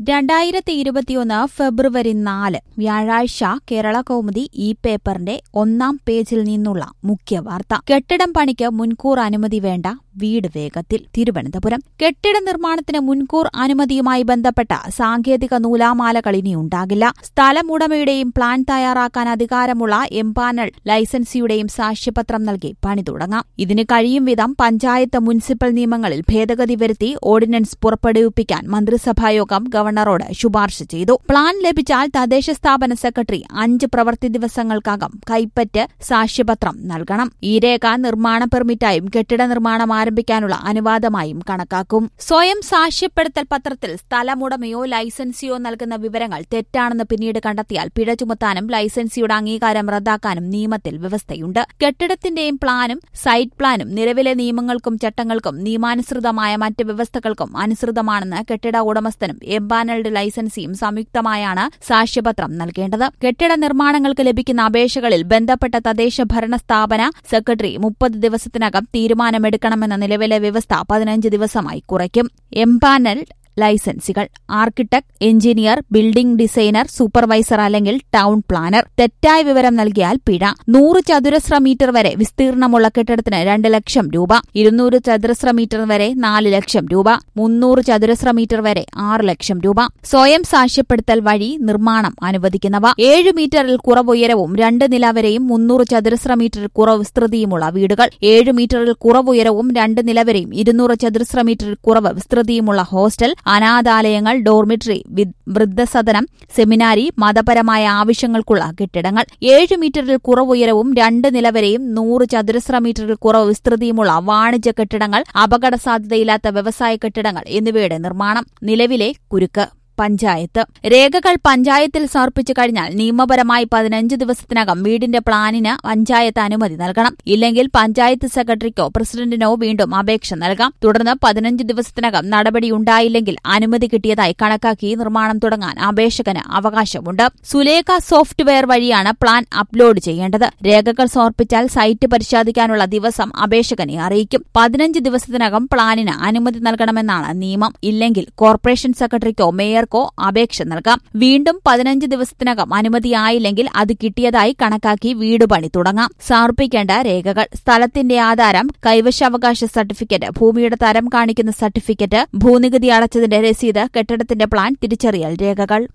രണ്ടായിരത്തി ഇരുപത്തിയൊന്ന് ഫെബ്രുവരി നാല് വ്യാഴാഴ്ച കേരള കൗമുദി ഇ പേപ്പറിന്റെ ഒന്നാം പേജിൽ നിന്നുള്ള മുഖ്യവാർത്ത കെട്ടിടം പണിക്ക് മുൻകൂർ അനുമതി വേണ്ട വീട് വേഗത്തിൽ തിരുവനന്തപുരം കെട്ടിട നിർമ്മാണത്തിന് മുൻകൂർ അനുമതിയുമായി ബന്ധപ്പെട്ട സാങ്കേതിക നൂലാമാലകൾ ഇനിയുണ്ടാകില്ല സ്ഥലമുടമയുടെയും പ്ലാൻ തയ്യാറാക്കാൻ അധികാരമുള്ള എംപാനൽ ലൈസൻസിയുടെയും സാക്ഷ്യപത്രം നൽകി പണി തുടങ്ങാം ഇതിന് കഴിയും വിധം പഞ്ചായത്ത് മുനിസിപ്പൽ നിയമങ്ങളിൽ ഭേദഗതി വരുത്തി ഓർഡിനൻസ് പുറപ്പെടുവിപ്പിക്കാൻ മന്ത്രിസഭായോഗം ഗവർണറോട് ശുപാർശ ചെയ്തു പ്ലാൻ ലഭിച്ചാൽ തദ്ദേശ സ്ഥാപന സെക്രട്ടറി അഞ്ച് പ്രവൃത്തി ദിവസങ്ങൾക്കകം കൈപ്പറ്റ് സാക്ഷ്യപത്രം നൽകണം ഈ രേഖ നിർമ്മാണ പെർമിറ്റായും കെട്ടിട നിർമ്മാണം ആരംഭിക്കാനുള്ള അനുവാദമായും കണക്കാക്കും സ്വയം സാക്ഷ്യപ്പെടുത്തൽ പത്രത്തിൽ സ്ഥലമുടമയോ ലൈസൻസിയോ നൽകുന്ന വിവരങ്ങൾ തെറ്റാണെന്ന് പിന്നീട് കണ്ടെത്തിയാൽ പിഴ ചുമത്താനും ലൈസൻസിയുടെ അംഗീകാരം റദ്ദാക്കാനും നിയമത്തിൽ വ്യവസ്ഥയുണ്ട് കെട്ടിടത്തിന്റെയും പ്ലാനും സൈറ്റ് പ്ലാനും നിലവിലെ നിയമങ്ങൾക്കും ചട്ടങ്ങൾക്കും നിയമാനുസൃതമായ മറ്റ് വ്യവസ്ഥകൾക്കും അനുസൃതമാണെന്ന് കെട്ടിട ഉടമസ്ഥനും എംപാനൽഡ് ലൈസൻസിയും സംയുക്തമായാണ് സാക്ഷ്യപത്രം നൽകേണ്ടത് കെട്ടിട നിർമ്മാണങ്ങൾക്ക് ലഭിക്കുന്ന അപേക്ഷകളിൽ ബന്ധപ്പെട്ട തദ്ദേശ ഭരണ സ്ഥാപന സെക്രട്ടറി മുപ്പത് ദിവസത്തിനകം തീരുമാനമെടുക്കണമെന്ന നിലവിലെ വ്യവസ്ഥ പതിനഞ്ച് ദിവസമായി കുറയ്ക്കും എംപാനൽ ലൈസൻസികൾ architect engineer building designer supervisor അല്ലെങ്കിൽ ടൌൺ പ്ലാനർ തെറ്റായ വിവരം നൽകിയാൽ പിഴ നൂറ് ചതുരശ്ര മീറ്റർ വരെ വിസ്തീർണമുള്ള കെട്ടിടത്തിന് രണ്ട് ലക്ഷം രൂപ ഇരുന്നൂറ് ചതുരശ്ര മീറ്റർ വരെ നാല് ലക്ഷം രൂപ മുന്നൂറ് ചതുരശ്ര മീറ്റർ വരെ ആറ് ലക്ഷം രൂപ സ്വയം സാക്ഷ്യപ്പെടുത്തൽ വഴി നിർമ്മാണം അനുവദിക്കുന്നവ ഏഴ് മീറ്ററിൽ കുറവ് ഉയരവും രണ്ട് നില വരെയും മുന്നൂറ് ചതുരശ്ര മീറ്ററിൽ കുറവ് വിസ്തൃതിയുമുള്ള വീടുകൾ ഏഴ് മീറ്ററിൽ കുറവ് ഉയരവും രണ്ട് നില വരെയും ഇരുന്നൂറ് ചതുരശ്ര മീറ്ററിൽ കുറവ് വിസ്തൃതിയുമുള്ള ഹോസ്റ്റൽ അനാഥാലയങ്ങൾ ഡോർമിറ്ററി വൃദ്ധസദനം സെമിനാരി മതപരമായ ആവശ്യങ്ങൾക്കുള്ള കെട്ടിടങ്ങൾ ഏഴ് മീറ്ററിൽ കുറവുയരവും രണ്ട് നിലവരെയും നൂറ് ചതുരശ്ര മീറ്ററിൽ കുറവ് വിസ്തൃതിയുമുള്ള വാണിജ്യ കെട്ടിടങ്ങൾ അപകട സാധ്യതയില്ലാത്ത വ്യവസായ കെട്ടിടങ്ങൾ എന്നിവയുടെ നിർമ്മാണം നിലവിലെ കുരുക്ക് പഞ്ചായത്ത് രേഖകൾ പഞ്ചായത്തിൽ സമർപ്പിച്ചു കഴിഞ്ഞാൽ നിയമപരമായി പതിനഞ്ച് ദിവസത്തിനകം വീടിന്റെ പ്ലാനിന് പഞ്ചായത്ത് അനുമതി നൽകണം ഇല്ലെങ്കിൽ പഞ്ചായത്ത് സെക്രട്ടറിക്കോ പ്രസിഡന്റിനോ വീണ്ടും അപേക്ഷ നൽകാം തുടർന്ന് പതിനഞ്ച് ദിവസത്തിനകം നടപടിയുണ്ടായില്ലെങ്കിൽ അനുമതി കിട്ടിയതായി കണക്കാക്കി നിർമ്മാണം തുടങ്ങാൻ അപേക്ഷകന് അവകാശമുണ്ട് സുലേഖ സോഫ്റ്റ്വെയർ വഴിയാണ് പ്ലാൻ അപ്ലോഡ് ചെയ്യേണ്ടത് രേഖകൾ സമർപ്പിച്ചാൽ സൈറ്റ് പരിശോധിക്കാനുള്ള ദിവസം അപേക്ഷകനെ അറിയിക്കും പതിനഞ്ച് ദിവസത്തിനകം പ്ലാനിന് അനുമതി നൽകണമെന്നാണ് നിയമം ഇല്ലെങ്കിൽ കോർപ്പറേഷൻ സെക്രട്ടറിക്കോ മേയർ മേയർക്കോ അപേക്ഷ നൽകാം വീണ്ടും പതിനഞ്ച് ദിവസത്തിനകം അനുമതിയായില്ലെങ്കിൽ അത് കിട്ടിയതായി കണക്കാക്കി വീട് പണി തുടങ്ങാം സമർപ്പിക്കേണ്ട രേഖകൾ സ്ഥലത്തിന്റെ ആധാരം കൈവശാവകാശ സർട്ടിഫിക്കറ്റ് ഭൂമിയുടെ തരം കാണിക്കുന്ന സർട്ടിഫിക്കറ്റ് ഭൂനികുതി അടച്ചതിന്റെ രസീത് കെട്ടിടത്തിന്റെ പ്ലാൻ തിരിച്ചറിയൽ രേഖകൾ